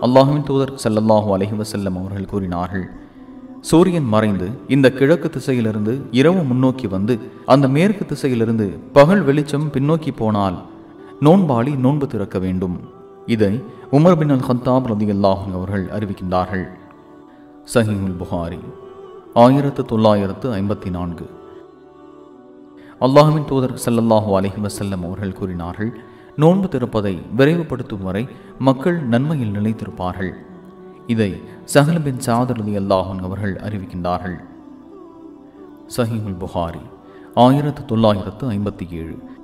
அல்லாஹுவின் தூதர் ஸல்லல்லாஹு அலைஹி வஸல்லம் அவர்கள் கூறினார்கள் சூரியன் மறைந்து இந்த கிழக்கு திசையிலிருந்து இரவு முன்னோக்கி வந்து அந்த மேற்கு திசையிலிருந்து பகல் வெளிச்சம் பின்னோக்கி போனால் நோன்பாளி நோன்பு திறக்க வேண்டும் இதை உமர் பின் அல் ஹத்தாப் ரதியல்லாஹு அவர்கள் அறிவிக்கின்றார்கள் சஹீஹுல் புகாரி ஆயிரத்து தொள்ளாயிரத்து ஐம்பத்தி நான்கு அல்லாஹுவின் தூதர் ஸல்லல்லாஹு அலைஹி வஸல்லம் அவர்கள் கூறினார்கள் நோன்பு திறப்பதை விரைவுபடுத்தும் வரை மக்கள் நன்மையில் நிலைத்திருப்பார்கள் இதை சஹல் பின் சாதர் அலி அல்லாஹன் அவர்கள் அறிவிக்கின்றார்கள் சஹீஹுல் புகாரி ஆயிரத்து தொள்ளாயிரத்து ஐம்பத்தி ஏழு